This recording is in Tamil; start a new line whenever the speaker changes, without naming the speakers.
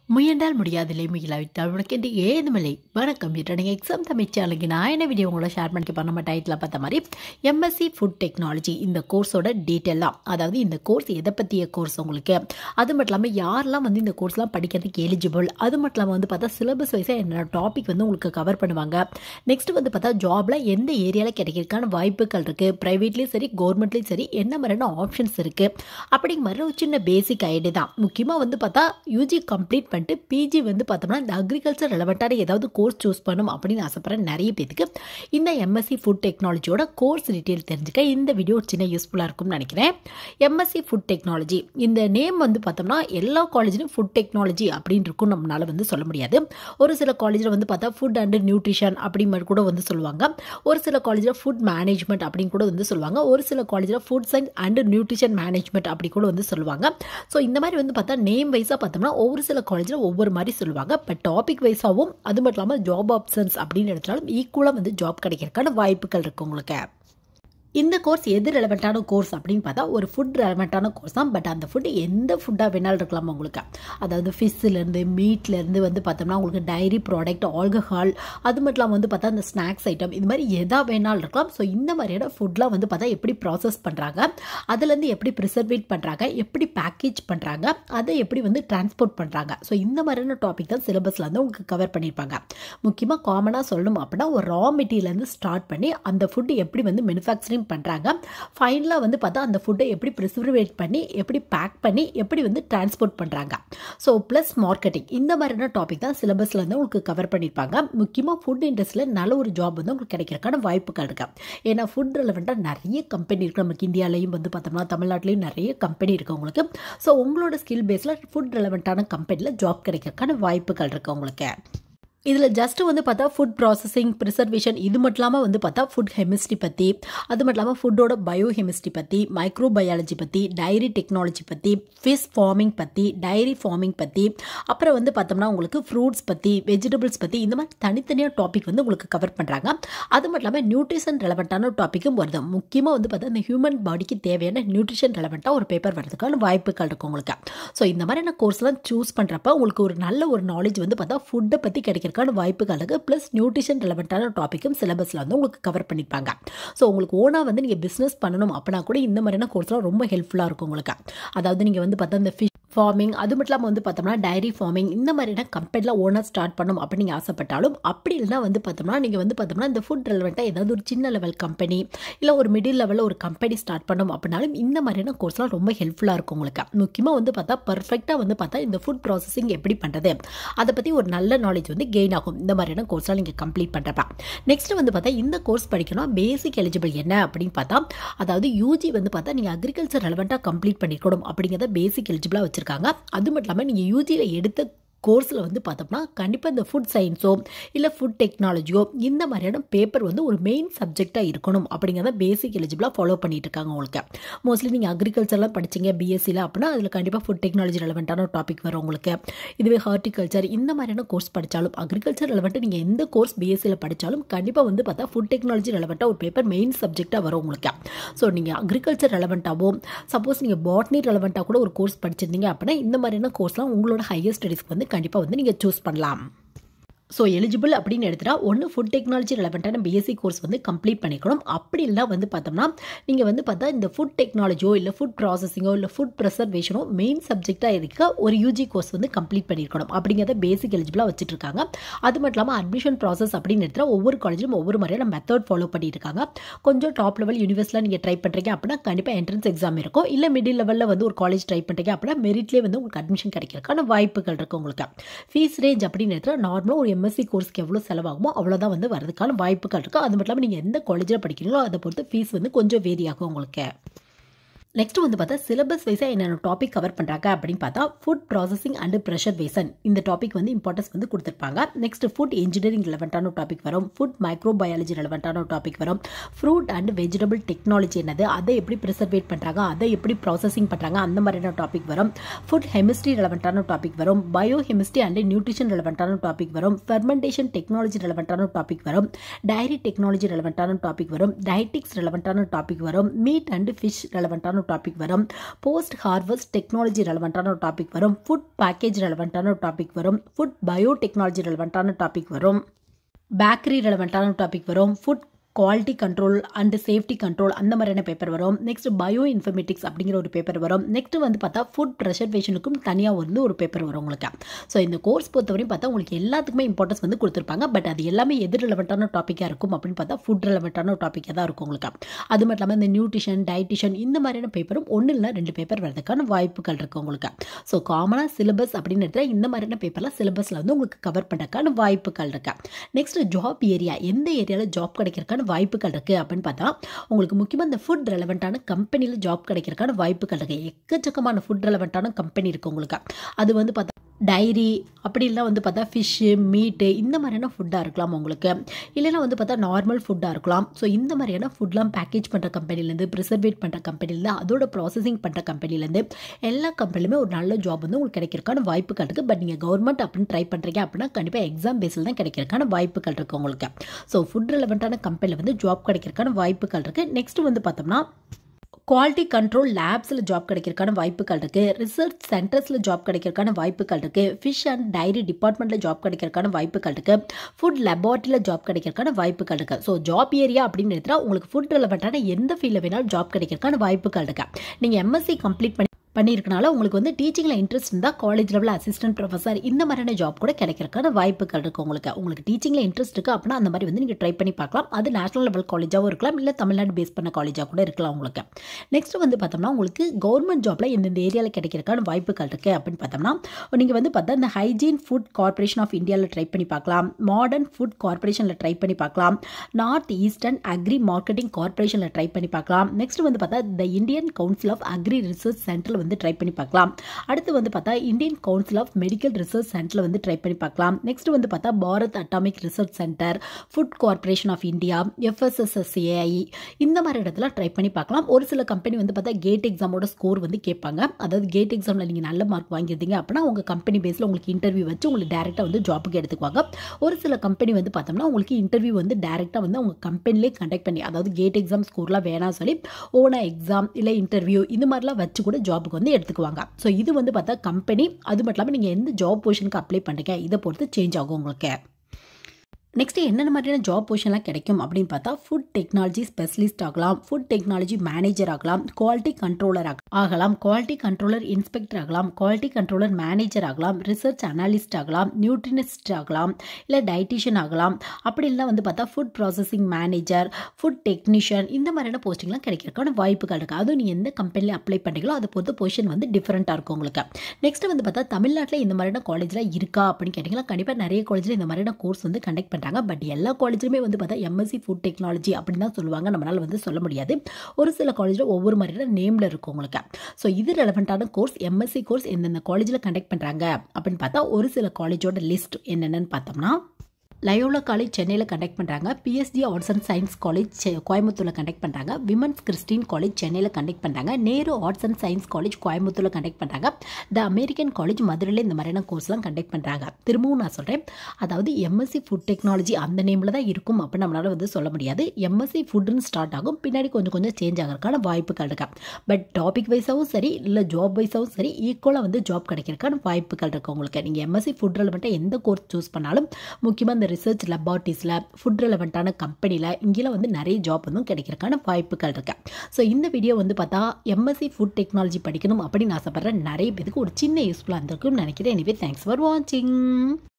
முயன்றால் முடியாதில்லை முயலாவிட்டால் உனக்கு என்று ஏதுமில்லை வணக்கம் இன்று நீங்கள் எக்ஸாம் தமிழ் சேனலுக்கு நான் என்ன வீடியோ உங்களோட ஷேர் பண்ணிக்க போற நம்ம டைட்டில் பார்த்த மாதிரி எம்எஸ்சி ஃபுட் டெக்னாலஜி இந்த கோர்ஸோட டீட்டெயில் தான் அதாவது இந்த கோர்ஸ் எதை பற்றிய கோர்ஸ் உங்களுக்கு அது மட்டும் இல்லாமல் யாரெல்லாம் வந்து இந்த கோர்ஸ்லாம் படிக்கிறதுக்கு எலிஜிபிள் அது மட்டும் இல்லாமல் வந்து பார்த்தா சிலபஸ் வைஸாக என்ன டாபிக் வந்து உங்களுக்கு கவர் பண்ணுவாங்க நெக்ஸ்ட் வந்து பார்த்தா ஜாப்ல எந்த ஏரியாவில் கிடைக்கிறதுக்கான வாய்ப்புகள் இருக்குது ப்ரைவேட்லேயும் சரி கவர்மெண்ட்லேயும் சரி என்ன மாதிரியான ஆப்ஷன்ஸ் இருக்குது அப்படிங்கிற மாதிரி ஒரு சின்ன பேசிக் ஐடியா தான் முக்கியமாக வந்து பார்த்தா யூஜி கம்ப்ளீட் பண்ணிட்டு பிஜி வந்து பார்த்தோம்னா இந்த அக்ரிகல்ச்சர் ரெலவெண்ட்டான ஏதாவது கோர்ஸ் சூஸ் பண்ணணும் அப்படின்னு ஆசைப்படுற நிறைய பேருக்கு இந்த எம்எஸ்சி ஃபுட் டெக்னாலஜியோட கோர்ஸ் டீட்டெயில் தெரிஞ்சுக்க இந்த வீடியோ ஒரு சின்ன யூஸ்ஃபுல்லாக இருக்கும்னு நினைக்கிறேன் எம்எஸ்சி ஃபுட் டெக்னாலஜி இந்த நேம் வந்து பார்த்தோம்னா எல்லா காலேஜ்லையும் ஃபுட் டெக்னாலஜி அப்படின்னு இருக்கும் நம்மளால வந்து சொல்ல முடியாது ஒரு சில காலேஜில் வந்து பார்த்தா ஃபுட் அண்ட் நியூட்ரிஷன் அப்படி மாதிரி கூட வந்து சொல்லுவாங்க ஒரு சில காலேஜில் ஃபுட் மேனேஜ்மெண்ட் அப்படின்னு கூட வந்து சொல்லுவாங்க ஒரு சில காலேஜில் food science and nutrition management அப்படி கூட வந்து சொல்லுவாங்க ஸோ இந்த மாதிரி வந்து பார்த்தா நேம் வைஸாக பார்த்தோம்னா ஒவ்வொரு சில காலேஜில் ஒவ்வொரு மாதிரி சொல்லுவாங்க பட் டாபிக் வைஸாகவும் அது மட்டும் இல்லாமல் ஜாப் ஆப்ஷன்ஸ் அப்படின்னு எடுத்தாலும் ஈக்குவலாக வந்து ஜாப் கிடைக்கிறதுக்கான வாய்ப்புகள் இருக்குது உங்களுக்கு இந்த கோர்ஸ் எது ரெலவெண்ட்டான கோர்ஸ் அப்படின்னு பார்த்தா ஒரு ஃபுட் ரெலவெண்ட்டான கோர்ஸ் தான் பட் அந்த ஃபுட் எந்த ஃபுட்டாக வேணாலும் இருக்கலாம் உங்களுக்கு அதாவது ஃபிஷ்ஷிலேருந்து மீட்லேருந்து வந்து பார்த்தோம்னா உங்களுக்கு டைரி ப்ராடக்ட் ஆல்கஹால் அது மட்டும் இல்லாமல் வந்து பார்த்தா அந்த ஸ்நாக்ஸ் ஐட்டம் இது மாதிரி எதா வேணாலும் இருக்கலாம் ஸோ இந்த மாதிரியான ஃபுட்லாம் வந்து பார்த்தா எப்படி ப்ராசஸ் பண்ணுறாங்க அதுலேருந்து எப்படி ப்ரிசர்வேட் பண்ணுறாங்க எப்படி பேக்கேஜ் பண்ணுறாங்க அதை எப்படி வந்து டிரான்ஸ்போர்ட் பண்ணுறாங்க ஸோ இந்த மாதிரியான டாபிக் தான் சிலபஸில் வந்து உங்களுக்கு கவர் பண்ணியிருப்பாங்க முக்கியமாக காமனாக சொல்லணும் அப்படின்னா ஒரு ரா மெட்டீரியலேருந்து ஸ்டார்ட் பண்ணி அந்த ஃபுட் எப்படி வந்து மேனுஃபேக்சரிங் பண்ணுறாங்க ஃபைனலாக வந்து பார்த்தா அந்த ஃபுட்டை எப்படி ப்ரிசர்வேட் பண்ணி எப்படி பேக் பண்ணி எப்படி வந்து டிரான்ஸ்போர்ட் பண்ணுறாங்க ஸோ ப்ளஸ் மார்க்கெட்டிங் இந்த மாதிரியான டாபிக் தான் சிலபஸில் வந்து உங்களுக்கு கவர் பண்ணியிருப்பாங்க முக்கியமாக ஃபுட் இண்டஸ்ட்ரியில் நல்ல ஒரு ஜாப் வந்து உங்களுக்கு கிடைக்கிறதுக்கான வாய்ப்புகள் இருக்கு ஏன்னா ஃபுட் ரெலவெண்ட்டாக நிறைய கம்பெனி இருக்குது நமக்கு இந்தியாலையும் வந்து பார்த்தோம்னா தமிழ்நாட்டிலையும் நிறைய கம்பெனி இருக்குது உங்களுக்கு ஸோ உங்களோட ஸ்கில் பேஸில் ஃபுட் ரெலவெண்ட்டான கம்பெனியில் ஜாப் கிடைக்கிறதுக்கான வாய்ப்புகள் இருக்குது உங்களுக்கு இதில் ஜஸ்ட் வந்து பார்த்தா ஃபுட் ப்ராசஸிங் ப்ரிசர்வேஷன் இது மட்டும் இல்லாமல் வந்து பார்த்தா ஃபுட் கெமிஸ்ட்ரி பற்றி அது மட்டும் இல்லாமல் ஃபுட்டோட பயோ கெமிஸ்ட்ரி பற்றி மைக்ரோ பயாலஜி பற்றி டைரி டெக்னாலஜி பற்றி ஃபிஷ் ஃபார்மிங் பற்றி டைரி ஃபார்மிங் பற்றி அப்புறம் வந்து பார்த்தோம்னா உங்களுக்கு ஃப்ரூட்ஸ் பற்றி வெஜிடபிள்ஸ் பற்றி இந்த மாதிரி தனித்தனியாக டாபிக் வந்து உங்களுக்கு கவர் பண்ணுறாங்க அது மட்டும் இல்லாமல் நியூட்ரிஷன் ரெலவெண்ட்டான டாப்பிக்கும் வருது முக்கியமாக வந்து பார்த்தா இந்த ஹியூமன் பாடிக்கு தேவையான நியூட்ரிஷன் ரெலவெண்ட்டாக ஒரு பேப்பர் வரதுக்கான வாய்ப்புகள் இருக்குது உங்களுக்கு ஸோ இந்த மாதிரியான கோர்ஸ்லாம் சூஸ் பண்ணுறப்ப உங்களுக்கு ஒரு நல்ல ஒரு நாலேஜ் வந்து பார்த்தா ஃபுட்டை பற்றி கிடைக்கிற பண்ணுறதுக்கான வாய்ப்புகள் இருக்குது ப்ளஸ் நியூட்ரிஷன் ரெலவெண்ட்டான டாப்பிக்கும் சிலபஸில் வந்து உங்களுக்கு கவர் பண்ணியிருப்பாங்க ஸோ உங்களுக்கு ஓனாக வந்து நீங்கள் பிஸ்னஸ் பண்ணணும் அப்படின்னா கூட இந்த மாதிரியான கோர்ஸ்லாம் ரொம்ப ஹெல்ப்ஃபுல்லாக இருக்கும் உங்களுக்கு அதாவது நீங்கள் வந்து பார்த்தா இந்த ஃபிஷ் ஃபார்மிங் அது மட்டும் இல்லாமல் வந்து பார்த்தோம்னா டைரி ஃபார்மிங் இந்த மாதிரியான கம்பெனியில் ஓனாக ஸ்டார்ட் பண்ணணும் அப்படின்னு நீங்கள் ஆசைப்பட்டாலும் அப்படி இல்லைனா வந்து பார்த்தோம்னா நீங்கள் வந்து பார்த்தோம்னா இந்த ஃபுட் ரெலவெண்ட்டாக ஏதாவது ஒரு சின்ன லெவல் கம்பெனி இல்லை ஒரு மிடில் லெவலில் ஒரு கம்பெனி ஸ்டார்ட் பண்ணணும் அப்படின்னாலும் இந்த மாதிரியான கோர்ஸ்லாம் ரொம்ப ஹெல்ப்ஃபுல்லாக இருக்கும் உங்களுக்கு முக்கியமாக வந்து பார்த்தா பர்ஃபெக்டாக வந்து பார்த்தா இந்த ஃபுட் ப்ராசஸிங் எப்படி பண்ணுறது அதை பற்றி ஒரு நல்ல நாலேஜ் வந்து கெயின் ஆகும் இந்த மாதிரியான கோர்ஸ்லாம் நீங்கள் கம்ப்ளீட் பண்ணுறப்ப நெக்ஸ்ட் வந்து பார்த்தா இந்த கோர்ஸ் படிக்கணும் பேசிக் எலிஜிபிள் என்ன அப்படின்னு பார்த்தா அதாவது யூஜி வந்து பார்த்தா நீங்கள் அக்ரிகல்ச்சர் ரெலவெண்ட்டாக கம்ப்ளீட் பண்ணிக்கணும் அப்படிங்கிறத பேசிக் எலிஜிபிளாக வச்சுருக்காங்க அது மட்டும் இல்லாமல் நீங்கள் யூஜியில் எடுத்த கோர்ஸில் வந்து பார்த்தோம்னா கண்டிப்பாக இந்த ஃபுட் சயின்ஸோ இல்லை ஃபுட் டெக்னாலஜியோ இந்த மாதிரியான பேப்பர் வந்து ஒரு மெயின் சப்ஜெக்டாக இருக்கணும் அப்படிங்கிறத பேசிக் எலிஜிபிளாக ஃபாலோ பண்ணிட்டு இருக்காங்க உங்களுக்கு மோஸ்ட்லி நீங்கள் அக்ரிகல்ச்சர்லாம் படிச்சிங்க பிஎஸ்சியில் அப்படின்னா அதில் கண்டிப்பாக ஃபுட் டெக்னாலஜி ரெலவெண்ட்டான டாபிக் வரும் உங்களுக்கு இதுவே ஹார்டிகல்ச்சர் இந்த மாதிரியான கோர்ஸ் படித்தாலும் அக்ரிகல்ச்சர் ரெலவெண்ட்டாக நீங்கள் எந்த கோர்ஸ் பிஎஸ்சியில் படித்தாலும் கண்டிப்பாக வந்து பார்த்தா ஃபுட் டெக்னாலஜி ரெலவெண்ட்டாக ஒரு பேப்பர் மெயின் சப்ஜெக்டாக வரும் உங்களுக்கு ஸோ நீங்கள் அக்ரிகல்ச்சர் ரெலவெண்ட்டாவோ சப்போஸ் நீங்கள் பாட்னி ரெலவெண்ட்டாக கூட ஒரு கோர்ஸ் படிச்சிருந்தீங்க அப்படின்னா இந்த மாதிரியான கோர்ஸ்லாம் உங்களோட ஹையர் ஸ்டடீஸ்க்கு வந்து கண்டிப்பாக வந்து நீங்கள் சூஸ் பண்ணலாம் ஸோ எலிஜிபிள் அப்படின்னு எடுத்துட்டா ஒன்று ஃபுட் டெக்னாலஜி ரெலவெண்ட்டான பிஎஸ்சி கோர்ஸ் வந்து கம்ப்ளீட் பண்ணிக்கணும் அப்படி இல்லை வந்து பார்த்தோம்னா நீங்கள் வந்து பார்த்தா இந்த ஃபுட் டெக்னாலஜியோ இல்லை ஃபுட் ப்ராசஸிங்கோ இல்லை ஃபுட் ப்ரிசர்வேஷனோ மெயின் சப்ஜெக்டாக இருக்க ஒரு யூஜி கோர்ஸ் வந்து கம்ப்ளீட் பண்ணியிருக்கணும் அப்படிங்கிறத பேசிக் எலிஜிபிளாக வச்சுட்டு இருக்காங்க அது மட்டும் இல்லாமல் அட்மிஷன் ப்ராசஸ் அப்படின்னு எடுத்துகிட்டா ஒவ்வொரு காலேஜிலும் ஒவ்வொரு மாதிரியான மெத்தட் ஃபாலோ பண்ணிட்டு இருக்காங்க கொஞ்சம் டாப் லெவல் யூனிவர்ஸில் நீங்கள் ட்ரை பண்ணுறீங்க அப்படின்னா கண்டிப்பாக என்ட்ரன்ஸ் எக்ஸாம் இருக்கும் இல்லை மிடில் லெவலில் வந்து ஒரு காலேஜ் ட்ரை பண்ணுறீங்க அப்படின்னா மெரிட்லேயே வந்து உங்களுக்கு அட்மிஷன் கிடைக்கிறதுக்கான வாய்ப்புகள் இருக்குது உங்களுக்கு ஃபீஸ் ரேஞ்ச் அப்படின்னு எடுத்துகிட்டா நார்மலாக ஒரு எம்எஸ்சி கோர்ஸ்க்கு எவ்வளோ செலவாகுமோ அவ்வளோதான் வந்து வரதுக்கான வாய்ப்புகள் இருக்குது அது மட்டும் இல்லாமல் நீங்கள் எந்த காலேஜில் படிக்கிறீங்களோ அதை பொறுத்து ஃபீஸ் வந்து கொஞ்சம் வேரி ஆகும் உங்களுக்கு நெக்ஸ்ட் வந்து பார்த்தா சிலபஸ் வைஸாக என்னென்ன டாபிக் கவர் பண்ணுறாங்க அப்படின்னு பார்த்தா food processing and preservation இந்த டாபிக் வந்து இம்பார்ட்டன்ஸ் வந்து கொடுத்துருப்பாங்க நெக்ஸ்ட் ஃபுட் இன்ஜினியரிங் ரெலவெண்ட்டான டாபிக் வரும் ஃபுட் மைக்ரோ பயாலஜி ரெலவெண்ட்டான டாபிக் வரும் ஃப்ரூட் அண்ட் வெஜிடபிள் டெக்னாலஜி என்னது அதை எப்படி ப்ரிசர்வேட் பண்ணுறாங்க அதை எப்படி ப்ராசஸிங் பண்ணுறாங்க அந்த மாதிரியான டாபிக் வரும் ஃபுட் ஹெமிஸ்ட்ரி ரெலவெண்ட்டான டாபிக் வரும் பயோ ஹெமிஸ்ட்ரி அண்ட் நியூட்ரிஷன் ரெலவெண்ட்டான டாபிக் வரும் ஃபெர்மெண்டேஷன் டெக்னாலஜி ரெலவெண்ட்டான டாபிக் வரும் டைரி டெக்னாலஜி ரெலவெண்ட்டான டாபிக் வரும் டயட்டிக்ஸ் ரெலவெண்ட்டான டாபிக் வரும் மீட் அண்ட் ஃபிஷ் ரெலவெண்ட்டான ரெலவெண்ட்டான ஒரு டாபிக் வரும் போஸ்ட் ஹார்வெஸ்ட் டெக்னாலஜி ரெலவெண்ட்டான ஒரு டாபிக் வரும் ஃபுட் பேக்கேஜ் ரெலவெண்ட்டான ஒரு டாபிக் வரும் ஃபுட் பயோ டெக்னாலஜி ரெலவெண்ட்டான டாபிக் வரும் பேக்கரி ரெலவெண்ட்டான டாபிக் வரும் food quality control and safety control அந்த மாதிரியான பேப்பர் வரும் நெக்ஸ்ட் பயோ இன்ஃபர்மேட்டிக்ஸ் அப்படிங்கிற ஒரு பேப்பர் வரும் நெக்ஸ்ட் வந்து பார்த்தா ஃபுட் ப்ரெசர்வேஷனுக்கும் தனியாக வந்து ஒரு பேப்பர் வரும் உங்களுக்கு ஸோ இந்த கோர்ஸ் பொறுத்தவரையும் பார்த்தா உங்களுக்கு எல்லாத்துக்குமே இம்பார்ட்டன்ஸ் வந்து கொடுத்துருப்பாங்க பட் அது எல்லாமே எது ரிலவெண்ட்டான டாப்பிக்காக இருக்கும் அப்படின்னு பார்த்தா ஃபுட் ரிலவெண்ட்டான ஒரு டாப்பிக்காக தான் இருக்கும் உங்களுக்கு அது மட்டும் இல்லாமல் இந்த நியூட்ரிஷன் டயட்டிஷன் இந்த மாதிரியான பேப்பரும் ஒன்று இல்லை ரெண்டு பேப்பர் வரதுக்கான வாய்ப்புகள் இருக்குது உங்களுக்கு ஸோ காமனாக சிலபஸ் அப்படின்னு எடுத்தால் இந்த மாதிரியான பேப்பர்லாம் சிலபஸில் வந்து உங்களுக்கு கவர் பண்ணுறதுக்கான வாய்ப்புகள் இருக்கு நெக்ஸ்ட் ஜாப் ஏரியா எந்த ஏரியாவில் ஜாப் கிடைக்கிறதுக்கான வாய்ப்புகள் இருக்குது அப்படின்னு பார்த்தா உங்களுக்கு முக்கியமாக இந்த ஃபுட் ரெலவெண்ட்டான கம்பெனியில் ஜாப் கிடைக்கிறதுக்கான வாய்ப்புகள் இருக்குது எக்கச்சக்கமான ஃபுட் ரெலவெண்ட்டான கம்பெனி இருக்குது உங்களுக்கு அது வந்து பார்த்தா டைரி அப்படி இல்லை வந்து பார்த்தா ஃபிஷ்ஷு மீட்டு இந்த மாதிரியான ஃபுட்டாக இருக்கலாம் உங்களுக்கு இல்லைன்னா வந்து பார்த்தா நார்மல் ஃபுட்டாக இருக்கலாம் ஸோ இந்த மாதிரியான ஃபுட்லாம் பேக்கேஜ் பண்ணுற கம்பெனிலேருந்து ப்ரிசர்வேட் பண்ணுற கம்பெனிலேருந்து அதோட ப்ராசஸிங் பண்ணுற கம்பெனிலேருந்து எல்லா கம்பெனிலுமே ஒரு நல்ல ஜாப் வந்து உங்களுக்கு கிடைக்கிறதுக்கான வாய்ப்புகள் இருக்குது பட் நீங்கள் கவர்மெண்ட் அப்படின்னு ட்ரை பண்ணுறீங்க அப்படின்னா கண்டிப்பாக எக்ஸாம் பேஸில் தான் கிடைக்கிறதுக்கான வாய்ப்புகள் இருக்குது உங்களுக்கு ஸோ ஃபுட் ரிலவெண்ட்டான கம்பெனியில் வந்து ஜாப் கிடைக்கிறதுக்கான வாய்ப்புகள் இருக்குது நெக்ஸ்ட் வந்து பார்த்தோம்னா குவாலிட்டி கண்ட்ரோல் லேப்ஸில் ஜாப் கிடைக்கிறதுக்கான வாய்ப்புகள் இருக்குது ரிசர்ச் சென்டர்ஸில் ஜாப் கிடைக்கிறதுக்கான வாய்ப்புகள் இருக்குது ஃபிஷ் அண்ட் டைரி டிபார்ட்மெண்ட்டில் ஜாப் கிடைக்கிறதுக்கான வாய்ப்புகள் இருக்குது ஃபுட் லெபார்ட்டரியில் ஜாப் கிடைக்கிறதுக்கான வாய்ப்புகள் இருக்குது ஸோ ஜாப் ஏரியா அப்படின்னு எடுத்தால் உங்களுக்கு ஃபுட் ரிலவெண்ட்டான எந்த ஃபீல்டில் வேணாலும் ஜாப் கிடைக்கிறதுக்கான வாய்ப்புகள் இருக்குது நீங்கள் எம்எஸ்சி கம்ப்ளீட் பண்ணி பண்ணியிருக்கனால உங்களுக்கு வந்து டீச்சிங்கில் இன்ட்ரெஸ்ட் இருந்தால் காலேஜ் லெவலில் அசிஸ்டன்ட் ப்ரொஃபஸர் இந்த மாதிரியான ஜாப் கூட கிடைக்கிறதுக்கான வாய்ப்புகள் இருக்குது உங்களுக்கு உங்களுக்கு டீச்சிங்கில் இன்ட்ரெஸ்ட் இருக்குது அப்படின்னா அந்த மாதிரி வந்து நீங்கள் ட்ரை பண்ணி பார்க்கலாம் அது நேஷனல் லெவல் காலேஜாகவும் இருக்கலாம் இல்லை தமிழ்நாடு பேஸ் பண்ண காலேஜாக கூட இருக்கலாம் உங்களுக்கு நெக்ஸ்ட் வந்து பார்த்தோம்னா உங்களுக்கு கவர்மெண்ட் ஜாப்பில் எந்தெந்த ஏரியாவில் கிடைக்கிறதுக்கான வாய்ப்புகள் இருக்குது அப்படின்னு பார்த்தோம்னா நீங்கள் வந்து பார்த்தா இந்த ஹைஜீன் ஃபுட் கார்பரேஷன் ஆஃப் இந்தியாவில் ட்ரை பண்ணி பார்க்கலாம் மாடர்ன் ஃபுட் கார்பரேஷனில் ட்ரை பண்ணி பார்க்கலாம் நார்த் ஈஸ்டர்ன் அக்ரி மார்க்கெட்டிங் கார்பரேஷனில் ட்ரை பண்ணி பார்க்கலாம் நெக்ஸ்ட் வந்து பார்த்தா the Indian council of agri research சென்டரில் வந்து ட்ரை பண்ணி பார்க்கலாம் அடுத்து வந்து பார்த்தா Indian council of medical research சென்டரில் வந்து ட்ரை பண்ணி பார்க்கலாம் நெக்ஸ்ட் வந்து பார்த்தா Bharat atomic research centre food corporation of India FSSAI இந்த மாதிரி இடத்துல ட்ரை பண்ணி பார்க்கலாம் ஒரு சில கம்பெனி வந்து பார்த்தா கேட் எக்ஸாமோட ஸ்கோர் வந்து கேட்பாங்க அதாவது கேட் எக்ஸாமில் நீங்கள் நல்ல மார்க் வாங்கியிருந்தீங்க அப்படின்னா உங்கள் கம்பெனி பேஸில் உங்களுக்கு இன்டர்வியூ வச்சு உங்களுக்கு டேரெக்டாக வந்து ஜாப்புக்கு எடுத்துக்குவாங்க ஒரு சில கம்பெனி வந்து பார்த்தோம்னா உங்களுக்கு இன்டர்வியூ வந்து டேரெக்டாக வந்து அவங்க கம்பெனிலே கண்டக்ட் பண்ணி அதாவது கேட் எக்ஸாம் ஸ்கோர்லாம் வேணாம் சொல்லி ஓனா எக்ஸாம் இல்லை இன்டர்வியூ இந்த மாதிரிலாம் வச்சு கூட ஜாபுக்கு வந்து எடுத்துக்குவாங்க ஸோ இது வந்து பார்த்தா கம்பெனி அது மட்டும் இல்லாமல் நீங்கள் எந்த ஜாப் பொசிஷனுக்கு அப்ளை பண்ணுறீங்க இதை பொறுத்து சேஞ்ச் ஆகும் உங்களுக்கு நெக்ஸ்ட் என்னென்ன மாதிரியான ஜாப் பொசிஷன்லாம் கிடைக்கும் அப்படின்னு பார்த்தா ஃபுட் டெக்னாலஜி ஸ்பெஷலிஸ்ட் ஆகலாம் ஃபுட் டெக்னாலஜி மேனேஜர் ஆகலாம் குவாலிட்டி கண்ட்ரோலர் ஆகலாம் குவாலிட்டி கண்ட்ரோலர் இன்ஸ்பெக்டர் ஆகலாம் குவாலிட்டி கண்ட்ரோலர் மேனேஜர் ஆகலாம் ரிசர்ச் அனாலிஸ்ட் ஆகலாம் நியூட்ரினிஸ்ட் ஆகலாம் இல்லை டயட்டிஷியன் ஆகலாம் அப்படி இல்லை வந்து பார்த்தா food processing manager food technician இந்த மாதிரியான போஸ்டிங்லாம் கிடைக்கிறதுக்கான வாய்ப்புகள் இருக்குது அதுவும் நீங்கள் எந்த கம்பெனியில் அப்ளை பண்ணுறீங்களோ அதை பொறுத்த பொசிஷன் வந்து டிஃப்ரெண்ட்டாக இருக்கும் உங்களுக்கு நெக்ஸ்ட் வந்து பார்த்தா தமிழ்நாட்டில் இந்த மாதிரியான காலேஜில் இருக்கா அப்படின்னு கேட்டிங்கன்னா கண்டிப்பாக நிறைய காலேஜில் இந்த மாதிரியான கோர்ஸ் வந்து கண்டக்ட் பண்ணுறாங்க பட் எல்லா காலேஜ்லையுமே வந்து பார்த்தா எம்எஸ்சி ஃபுட் டெக்னாலஜி அப்படின்னு தான் சொல்லுவாங்க நம்மளால் வந்து சொல்ல முடியாது ஒரு சில காலேஜில் ஒவ்வொரு மாதிரியான நேமில் இருக்கும் உங்களுக்கு ஸோ இது ரெலவெண்ட்டான கோர்ஸ் எம்எஸ்சி கோர்ஸ் எந்தெந்த காலேஜில் கண்டக்ட் பண்ணுறாங்க அப்படின்னு பார்த்தா ஒரு சில காலேஜோட லிஸ்ட் என்னென்னு பார்த்தோம்னா லயோலா காலேஜ் சென்னையில் கண்டக்ட் பண்ணுறாங்க PSG arts and science college கோயம்புத்தூரில் கண்டக்ட் பண்ணுறாங்க விமன்ஸ் கிறிஸ்டின் காலேஜ் சென்னையில் கண்டக்ட் பண்ணுறாங்க Nehru arts and science college கோயம்புத்தூரில் கண்டக்ட் பண்ணுறாங்க த அமெரிக்கன் காலேஜ் மதுரையில் இந்த மாதிரியான கோர்ஸ்லாம் கண்டக்ட் பண்ணுறாங்க திரும்பவும் நான் சொல்கிறேன் அதாவது எம்எஸ்சி ஃபுட் டெக்னாலஜி அந்த நேமில் தான் இருக்கும் அப்படின்னு நம்மளால் வந்து சொல்ல முடியாது எம்எஸ்சி ஃபுட்டுன்னு ஸ்டார்ட் ஆகும் பின்னாடி கொஞ்சம் கொஞ்சம் சேஞ்ச் ஆகிறதுக்கான வாய்ப்புகள் இருக்கா பட் டாபிக் வைஸாகவும் சரி இல்லை ஜாப் வைஸாகவும் சரி ஈக்குவலாக வந்து ஜாப் கிடைக்கிறதுக்கான வாய்ப்புகள் இருக்குது உங்களுக்கு நீங்கள் எம்எஸ்சி ஃபுட் ரெலவெண்ட்டாக எந்த கோர்ஸ் சூஸ் பண்ணாலும் முக்கியமாக இந்த ரிசர்ச் லெபார்ட்டிஸில் ஃபுட் ரெலவெண்ட்டான கம்பெனியில் இங்கெல்லாம் வந்து நிறைய ஜாப் வந்து கிடைக்கிறதுக்கான வாய்ப்புகள் இருக்கு ஸோ இந்த வீடியோ வந்து பார்த்தா எம்எஸ்சி ஃபுட் டெக்னாலஜி படிக்கணும் அப்படின்னு ஆசைப்படுற நிறைய பேருக்கு ஒரு சின்ன யூஸ்ஃபுல்லாக இருந்திருக்கும்னு நினைக்கிறேன் எனவே தேங்க்ஸ் ஃபார் வாட்சிங்